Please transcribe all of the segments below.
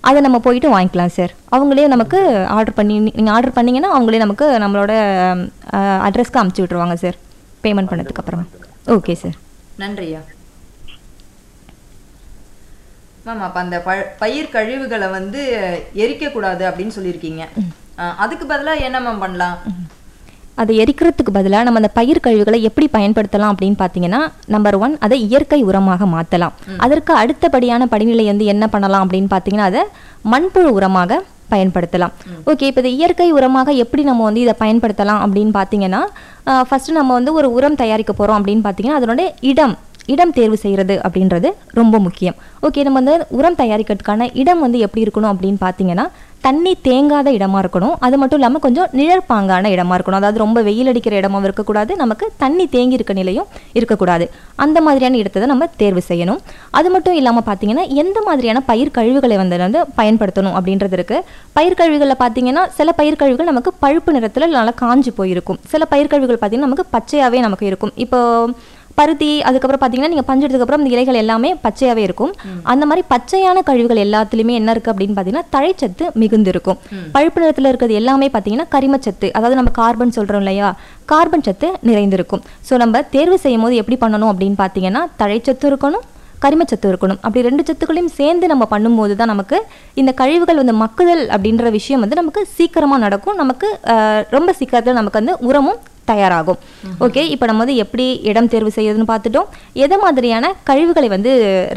அதை நம்ம போயிட்டு வாங்கிக்கலாம் சார் அவங்களே நமக்கு ஆர்டர் பண்ணி நீங்கள் ஆர்டர் பண்ணீங்கன்னா அவங்களே நமக்கு நம்மளோட அட்ரஸ்க்கு அமுச்சு விட்ருவாங்க சார் பேமெண்ட் பண்ணதுக்கு அப்புறமா ஓகே சார் நன்றியா மேம் அப்போ அந்த ப பயிர் கழிவுகளை வந்து எரிக்கக்கூடாது அப்படின்னு சொல்லியிருக்கீங்க அஹ், அதுக்கு பதிலாக என்ன மேம் பண்ணலாம் அதை எரிக்கிறதுக்கு பதிலாக நம்ம அந்த பயிர் கழிவுகளை எப்படி பயன்படுத்தலாம் அப்படின்னு பார்த்தீங்கன்னா நம்பர் ஒன் அதை இயற்கை உரமாக மாற்றலாம் அதற்கு அடுத்தபடியான படிநிலை வந்து என்ன பண்ணலாம் அப்படின்னு பார்த்தீங்கன்னா அதை மண்புழு உரமாக பயன்படுத்தலாம் ஓகே இப்போ இது இயற்கை உரமாக எப்படி நம்ம வந்து இதை பயன்படுத்தலாம் அப்படின்னு பார்த்தீங்கன்னா ஃபஸ்ட்டு நம்ம வந்து ஒரு உரம் தயாரிக்க போகிறோம் அப்படின்னு பார்த்தீங்கன்னா அதனுடைய இடம் இடம் தேர்வு செய்கிறது அப்படின்றது ரொம்ப முக்கியம் ஓகே நம்ம வந்து உரம் தயாரிக்கிறதுக்கான இடம் வந்து எப்படி இருக்கணும் அப்படின்னு பார்த்தீங்கன்னா தண்ணி தேங்காத இடமா இருக்கணும் அது மட்டும் இல்லாமல் கொஞ்சம் நிழற்பாங்கான இடமா இருக்கணும் அதாவது ரொம்ப வெயில் அடிக்கிற இடமாவும் இருக்கக்கூடாது நமக்கு தண்ணி தேங்கி இருக்க நிலையும் இருக்கக்கூடாது அந்த மாதிரியான இடத்தை தான் நம்ம தேர்வு செய்யணும் அது மட்டும் இல்லாமல் பார்த்தீங்கன்னா எந்த மாதிரியான பயிர் கழிவுகளை வந்து வந்து பயன்படுத்தணும் அப்படின்றது இருக்கு பயிர் கழிவுகளில் பார்த்தீங்கன்னா சில பயிர் கழிவுகள் நமக்கு பழுப்பு நிறத்தில் நல்லா காஞ்சு போயிருக்கும் சில பயிர் கழிவுகள் பார்த்தீங்கன்னா நமக்கு பச்சையாகவே நமக்கு இருக்கும் இப்போ பருத்தி அதுக்கப்புறம் பார்த்தீங்கன்னா நீங்கள் பஞ்செடுத்ததுக்கு அப்புறம் இந்த இலைகள் எல்லாமே பச்சையாகவே இருக்கும் அந்த மாதிரி பச்சையான கழிவுகள் எல்லாத்துலேயுமே என்ன இருக்குது அப்படின்னு பார்த்தீங்கன்னா தழைச்சத்து மிகுந்து இருக்கும் பழுப்பு நிறத்தில் இருக்கிறது எல்லாமே பார்த்தீங்கன்னா கரிமச்சத்து அதாவது நம்ம கார்பன் சொல்கிறோம் இல்லையா கார்பன் சத்து நிறைந்திருக்கும் ஸோ நம்ம தேர்வு செய்யும் போது எப்படி பண்ணணும் அப்படின்னு பார்த்தீங்கன்னா தழைச்சத்து இருக்கணும் கரிமச்சத்து இருக்கணும் அப்படி ரெண்டு சத்துக்களையும் சேர்ந்து நம்ம பண்ணும்போது தான் நமக்கு இந்த கழிவுகள் வந்து மக்குதல் அப்படின்ற விஷயம் வந்து நமக்கு சீக்கிரமாக நடக்கும் நமக்கு அஹ், ரொம்ப சீக்கிரத்தில் நமக்கு வந்து உரமும் தயாராகும் ஓகே இப்போ நம்ம வந்து எப்படி இடம் தேர்வு செய்யறதுன்னு பார்த்துட்டோம் எதை மாதிரியான கழிவுகளை வந்து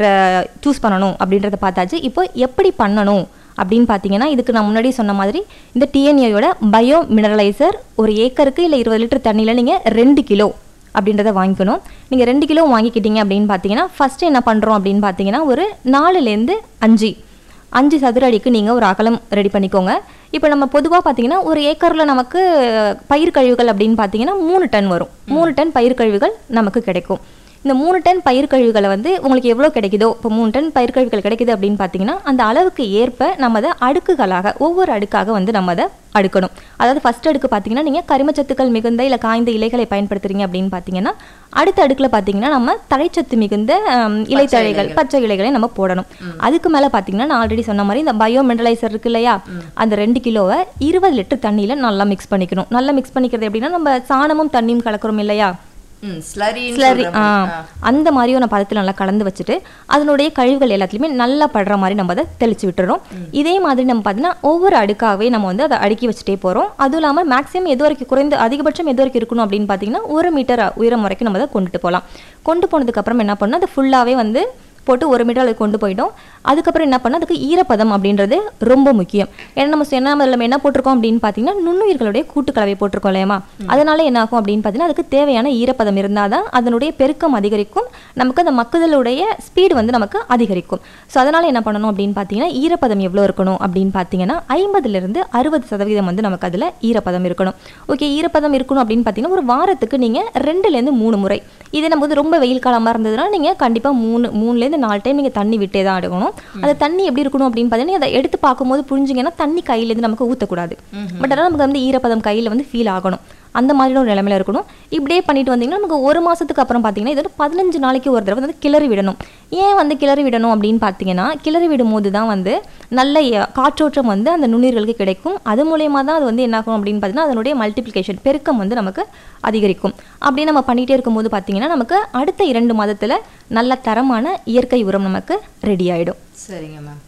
சூஸ் பண்ணணும் அப்படின்றத பார்த்தாச்சு இப்போ எப்படி பண்ணணும் அப்படின்னு பார்த்தீங்கன்னா இதுக்கு நான் முன்னாடி சொன்ன மாதிரி இந்த டிஎன்ஏயோட பயோ மினரலைசர் ஒரு ஏக்கருக்கு இல்லை இருபது லிட்டர் தண்ணியில் நீங்கள் ரெண்டு கிலோ அப்படின்றத வாங்கிக்கணும் நீங்கள் ரெண்டு கிலோ வாங்கிக்கிட்டீங்க அப்படின்னு பார்த்தீங்கன்னா ஃபஸ்ட்டு என்ன பண்ணுறோம் அப்படின்னு பார்த்தீங்கன்னா ஒரு நாலுலேருந்து அஞ்சு அஞ்சு சதுர அடிக்கு நீங்கள் ஒரு அகலம் ரெடி பண்ணிக்கோங்க இப்போ நம்ம பொதுவாக பார்த்தீங்கன்னா ஒரு ஏக்கரில் நமக்கு பயிர் கழிவுகள் அப்படின்னு பார்த்தீங்கன்னா மூணு டன் வரும் மூணு டன் பயிர் கழிவுகள் நமக்கு கிடைக்கும் இந்த மூணு டன் பயிர் கழிவுகளை வந்து உங்களுக்கு எவ்வளோ கிடைக்குதோ இப்போ மூணு டன் பயிர் கழிவுகள் கிடைக்குது அப்படின்னு பார்த்தீங்கன்னா அந்த அளவுக்கு ஏற்ப நம்ம அதை அடுக்குகளாக ஒவ்வொரு அடுக்காக வந்து நம்ம அதை அடுக்கணும் அதாவது ஃபர்ஸ்ட் அடுக்கு பார்த்தீங்கன்னா நீங்கள் கரிமச்சத்துக்கள் மிகுந்த இல்லை காய்ந்த இலைகளை பயன்படுத்துறீங்க அப்படின்னு பார்த்தீங்கன்னா அடுத்த அடுக்கில் பார்த்தீங்கன்னா நம்ம தழைச்சத்து மிகுந்த ஹம், இலைத்தழைகள் பச்சை இலைகளை நம்ம போடணும் அதுக்கு மேலே பார்த்தீங்கன்னா நான் ஆல்ரெடி சொன்ன மாதிரி இந்த பயோ மினரலைசர் இருக்கு இல்லையா அந்த ரெண்டு கிலோவை இருபது லிட்டர் தண்ணியில் நல்லா மிக்ஸ் பண்ணிக்கணும் நல்லா மிக்ஸ் பண்ணிக்கிறது எப்படின்னா நம்ம சாணமும் தண்ணியும் கலக்கிறோம் இல்லையா ம் ஸ்லரி ஸ்லரி ஆ அந்த மாதிரியான பதத்தில் நல்லா கலந்து வச்சுட்டு அதனுடைய கழிவுகள் எல்லாத்துலேயுமே நல்லா படுற மாதிரி நம்ம அதை தெளிச்சு விட்டுறோம் இதே மாதிரி நம்ம பார்த்தீங்கன்னா ஒவ்வொரு அடுக்காகவே நம்ம வந்து அதை அடுக்கி வச்சுட்டே போகிறோம் அதுவும் இல்லாமல் மேக்ஸிமம் எது வரைக்கும் குறைந்த அதிகபட்சம் எது வரைக்கும் இருக்கணும் அப்படின்னு பார்த்தீங்கன்னா ஒரு மீட்டர் உயரம் வரைக்கும் நம்ம அதை கொண்டுட்டு போகலாம் கொண்டு போனதுக்கப்புறம் என்ன பண்ணணும் அதை ஃபுல்லாகவே வந்து போட்டு ஒரு மீட்டர் அளவுக்கு கொண்டு போயிட்டோம் அதுக்கப்புறம் என்ன பண்ணோம் அதுக்கு ஈரப்பதம் அப்படின்றது ரொம்ப முக்கியம் ஏன்னா நம்ம என்ன நம்ம என்ன போட்டிருக்கோம் அப்படின்னு பார்த்தீங்கன்னா நுண்ணுயிர்களுடைய கூட்டுக்கலவை போட்டிருக்கோம் இல்லையாமா அதனால என்ன ஆகும் அப்படின்னு பார்த்தீங்கன்னா அதுக்கு தேவையான ஈரப்பதம் இருந்தால் தான் அதனுடைய பெருக்கம் அதிகரிக்கும் நமக்கு அந்த மக்குதலுடைய ஸ்பீடு வந்து நமக்கு அதிகரிக்கும் ஸோ அதனால என்ன பண்ணணும் அப்படின்னு பார்த்தீங்கன்னா ஈரப்பதம் எவ்வளோ இருக்கணும் அப்படின்னு பார்த்தீங்கன்னா ஐம்பதுலேருந்து அறுபது சதவீதம் வந்து நமக்கு அதில் ஈரப்பதம் இருக்கணும் ஓகே ஈரப்பதம் இருக்கணும் அப்படின்னு பார்த்தீங்கன்னா ஒரு வாரத்துக்கு நீங்கள் ரெண்டுலேருந்து மூணு முறை இதே நம்ம வந்து ரொம்ப வெயில் காலமாக இருந்ததுன்னா நீங்கள் கண்டிப்பாக மூணு மூணுலேருந்து நாலு டைம் நீங்கள் தண்ணி விட்டே தான் எடுக்கணும் அந்த தண்ணி எப்படி இருக்கணும் அப்படின்னு பார்த்தீங்கன்னா அதை எடுத்து பார்க்கும்போது புரிஞ்சிங்கன்னா தண்ணி கையிலேருந்து நமக்கு ஊற்றக்கூடாது பட் ஆனால் நமக்கு வந்து ஈரப்பதம் கையில் வந்து ஃபீல் ஆகணும் அந்த மாதிரியான ஒரு நிலைமையில இருக்கணும் இப்படியே பண்ணிட்டு வந்தீங்கன்னா நமக்கு ஒரு மாதத்துக்கு அப்புறம் பார்த்தீங்கன்னா இது வந்து பதினஞ்சு நாளைக்கு ஒரு தடவை வந்து கிளறி விடணும் ஏன் வந்து கிளறி விடணும் அப்படின்னு பார்த்தீங்கன்னா கிளறி விடும்போது தான் வந்து நல்ல எ- காற்றோட்டம் வந்து அந்த நுண்ணுயிர்களுக்கு கிடைக்கும் அது மூலயமா தான் அது வந்து என்ன ஆகும் அப்படின்னு பார்த்தீங்கன்னா அதனுடைய மல்டிப்ளிகேஷன் பெருக்கம் வந்து நமக்கு அதிகரிக்கும் அப்படியே நம்ம பண்ணிகிட்டே இருக்கும்போது பார்த்தீங்கன்னா நமக்கு அடுத்த இரண்டு மாதத்தில் நல்ல தரமான இயற்கை உரம் நமக்கு ரெடி ஆகிடும் சரிங்க மேம்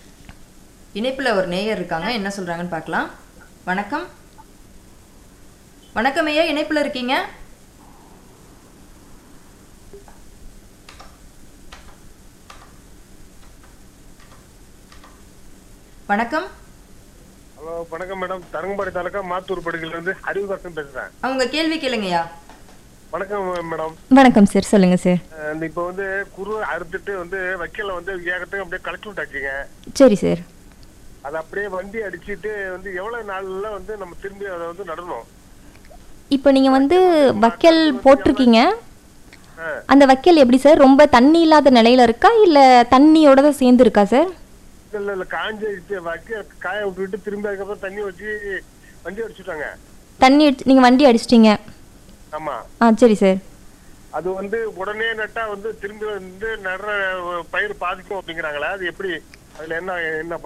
இணைப்புல ஒரு நேயர் இருக்காங்க என்ன சொல்றாங்கன்னு பார்க்கலாம் வணக்கம் வணக்கம் ஐயா இணைப்புல இருக்கீங்க வணக்கம் ஹலோ வணக்கம் மேடம் தரங்கம்பாடி தாலுக்கா மாத்தூர் படுகையில இருந்து அறிவுதாசன் பேசுறேன் அவங்க கேள்வி கேளுங்கய்யா வணக்கம் மேடம் வணக்கம் சார் சொல்லுங்கள் சார் அஹ் இந்த இப்ப வந்து குரு அறுத்துட்டு வந்து வைக்கல வந்து ஏகத்துக்கு அப்படியே கலெக்ட் விட்டாச்சுங்க சரி சார் அதை அப்படியே வண்டி அடிச்சிட்டு வந்து எவ்வளவு நாள்ல வந்து நம்ம திரும்பி அதை வந்து நடணும் இப்போ நீங்கள் வந்து வைக்கல் போட்டிருக்கீங்க ஆ. அந்த வைக்கல் எப்படி சார் ரொம்ப தண்ணி இல்லாத நிலையில இருக்கா இல்லை தண்ணியோட தான் சேர்ந்து இருக்கா சார் இல்ல இல்ல காஞ்ச வைக்க காய விட்டுட்டு திரும்பி அதுக்கப்புறம் தண்ணி வச்சு வண்டி அடிச்சுட்டாங்க தண்ணி அடிச்சு நீங்கள் வண்டி அடிச்சிட்டீங்க ஆமா ஆ சரி சார் அது வந்து உடனே நட்டா வந்து திரும்பி வந்து நடுற பயிர் பாதிக்கும் அப்படிங்கிறாங்களே அது எப்படி அதுல என்ன என்ன